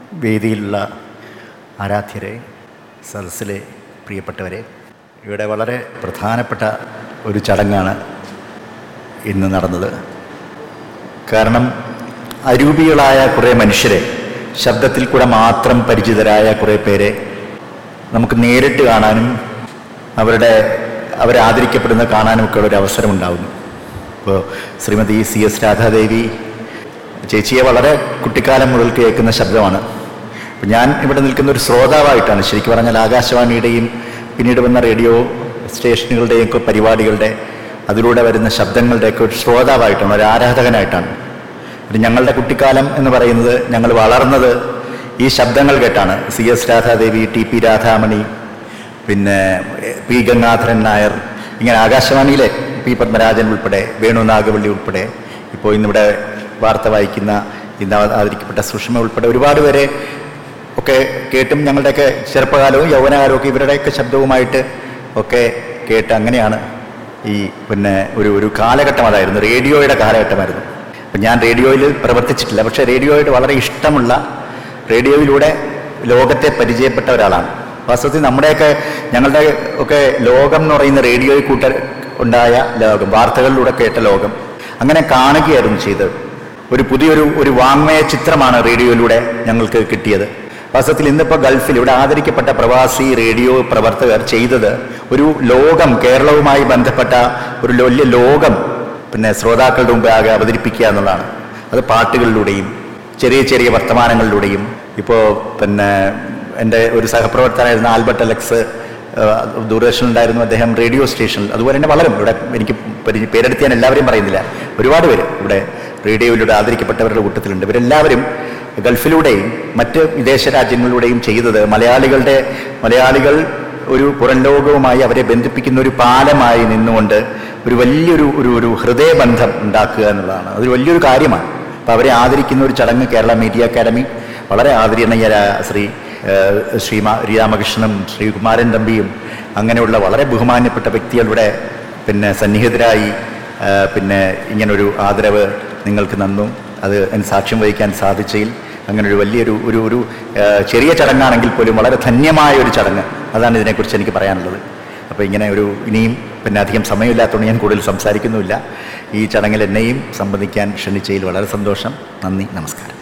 വേദിയിലുള്ള ആരാധ്യരെ സദസ്സിലെ പ്രിയപ്പെട്ടവരെ ഇവിടെ വളരെ പ്രധാനപ്പെട്ട ഒരു ചടങ്ങാണ് ഇന്ന് നടന്നത് കാരണം അരൂപികളായ കുറേ മനുഷ്യരെ ശബ്ദത്തിൽ കൂടെ മാത്രം പരിചിതരായ കുറേ പേരെ നമുക്ക് നേരിട്ട് കാണാനും അവരുടെ അവരെ ആദരിക്കപ്പെടുന്ന കാണാനും ഒക്കെ ഒരു അവസരം ഉണ്ടാകുന്നു ഇപ്പോൾ ശ്രീമതി സി എസ് രാധാദേവി ചേച്ചിയെ വളരെ കുട്ടിക്കാലം മുതൽ കേൾക്കുന്ന ശബ്ദമാണ് അപ്പം ഞാൻ ഇവിടെ നിൽക്കുന്ന ഒരു ശ്രോതാവായിട്ടാണ് ശരിക്കും പറഞ്ഞാൽ ആകാശവാണിയുടെയും പിന്നീട് വന്ന റേഡിയോ സ്റ്റേഷനുകളുടെയും ഒക്കെ പരിപാടികളുടെ അതിലൂടെ വരുന്ന ശബ്ദങ്ങളുടെയൊക്കെ ഒരു ശ്രോതാവായിട്ടാണ് ഒരു ആരാധകനായിട്ടാണ് പിന്നെ ഞങ്ങളുടെ കുട്ടിക്കാലം എന്ന് പറയുന്നത് ഞങ്ങൾ വളർന്നത് ഈ ശബ്ദങ്ങൾ കേട്ടാണ് C S Radhadevi T P Radhamani പിന്നെ പി ഗംഗാധരൻ നായർ ഇങ്ങനെ ആകാശവാണിയിലെ പി പത്മരാജൻ ഉൾപ്പെടെ വേണു നാഗവള്ളി ഉൾപ്പെടെ ഇപ്പോൾ ഇന്നിവിടെ വാർത്ത വായിക്കുന്ന ഇന്ന് ആദരിക്കപ്പെട്ട സുഷമ ഉൾപ്പെടെ ഒരുപാട് പേരെ ഒക്കെ കേട്ടും ഞങ്ങളുടെയൊക്കെ ചെറുപ്പകാലവും യൗവനകാലവും ഒക്കെ ഇവരുടെയൊക്കെ ശബ്ദവുമായിട്ട് ഒക്കെ കേട്ട് അങ്ങനെയാണ് ഈ പിന്നെ ഒരു ഒരു കാലഘട്ടം അതായിരുന്നു റേഡിയോയുടെ കാലഘട്ടമായിരുന്നു അപ്പം ഞാൻ റേഡിയോയിൽ പ്രവർത്തിച്ചിട്ടില്ല പക്ഷേ റേഡിയോയുടെ വളരെ ഇഷ്ടമുള്ള റേഡിയോയിലൂടെ ലോകത്തെ പരിചയപ്പെട്ട ഒരാളാണ് വാസ്തവത്തിൽ നമ്മുടെയൊക്കെ ഞങ്ങളുടെ ഒക്കെ ലോകം എന്ന് പറയുന്ന റേഡിയോയിൽ കൂട്ട ഉണ്ടായ ലോകം വാർത്തകളിലൂടെ കേട്ട ലോകം അങ്ങനെ കാണുകയായിരുന്നു ചെയ്തത് ഒരു പുതിയൊരു ഒരു വാങ്മയ ചിത്രമാണ് റേഡിയോയിലൂടെ ഞങ്ങൾക്ക് കിട്ടിയത് വാസ്തവത്തിൽ ഇന്നിപ്പോൾ ഗൾഫിൽ ഇവിടെ ആദരിക്കപ്പെട്ട പ്രവാസി റേഡിയോ പ്രവർത്തകർ ചെയ്തത് ഒരു ലോകം കേരളവുമായി ബന്ധപ്പെട്ട ഒരു വലിയ ലോകം പിന്നെ ശ്രോതാക്കളുടെ മുമ്പ് ആകെ അവതരിപ്പിക്കുക എന്നുള്ളതാണ് അത് പാട്ടുകളിലൂടെയും ചെറിയ ചെറിയ വർത്തമാനങ്ങളിലൂടെയും ഇപ്പോൾ പിന്നെ എൻ്റെ ഒരു സഹപ്രവർത്തകനായിരുന്ന ആൽബർട്ട് അലക്സ് ദൂരദർശനുണ്ടായിരുന്നു അദ്ദേഹം റേഡിയോ സ്റ്റേഷനിൽ അതുപോലെ തന്നെ വളരും ഇവിടെ എനിക്ക് പരി- പേരെടുത്ത് ഞാൻ എല്ലാവരെയും പറയുന്നില്ല ഒരുപാട് പേര് ഇവിടെ റേഡിയോയിലൂടെ ആദരിക്കപ്പെട്ടവരുടെ കൂട്ടത്തിലുണ്ട് ഇവരെല്ലാവരും ഗൾഫിലൂടെയും മറ്റ് വിദേശ രാജ്യങ്ങളിലൂടെയും ചെയ്തത് മലയാളികളുടെ മലയാളികൾ ഒരു പുറം ലോകവുമായി അവരെ ബന്ധിപ്പിക്കുന്ന ഒരു പാലമായി നിന്നുകൊണ്ട് ഒരു വലിയൊരു ഒരു ഒരു ഹൃദയബന്ധം ഉണ്ടാക്കുക എന്നുള്ളതാണ് അതൊരു വലിയൊരു കാര്യമാണ് അപ്പോൾ അവരെ ആദരിക്കുന്ന ഒരു ചടങ്ങ് കേരള മീഡിയ അക്കാദമി വളരെ ആദരണീയരായ ശ്രീ ഏഹ്, ശ്രീ മാ- രാമകൃഷ്ണനും ശ്രീ കുമാരൻ തമ്പിയും അങ്ങനെയുള്ള വളരെ ബഹുമാന്യപ്പെട്ട വ്യക്തികളുടെ പിന്നെ സന്നിഹിതരായി ഏഹ്, പിന്നെ ഇങ്ങനൊരു ആദരവ് നിങ്ങൾക്ക് നന്നു അത് അതിന് സാക്ഷ്യം വഹിക്കാൻ സാധിച്ചതിൽ അങ്ങനെ ഒരു വലിയൊരു ഒരു ഒരു ഏഹ്, ചെറിയ ചടങ്ങാണെങ്കിൽ പോലും വളരെ ധന്യമായ ഒരു ചടങ്ങ് അതാണ് ഇതിനെക്കുറിച്ച് എനിക്ക് പറയാനുള്ളത് അപ്പോൾ ഇങ്ങനെ ഒരു ഇനിയും പിന്നെ അധികം സമയമില്ലാത്തതുകൊണ്ട് ഞാൻ കൂടുതൽ സംസാരിക്കുന്നുമില്ല ഈ ചടങ്ങിൽ എന്നെയും സംബന്ധിക്കാൻ ക്ഷണിച്ചതിൽ വളരെ സന്തോഷം നന്ദി നമസ്കാരം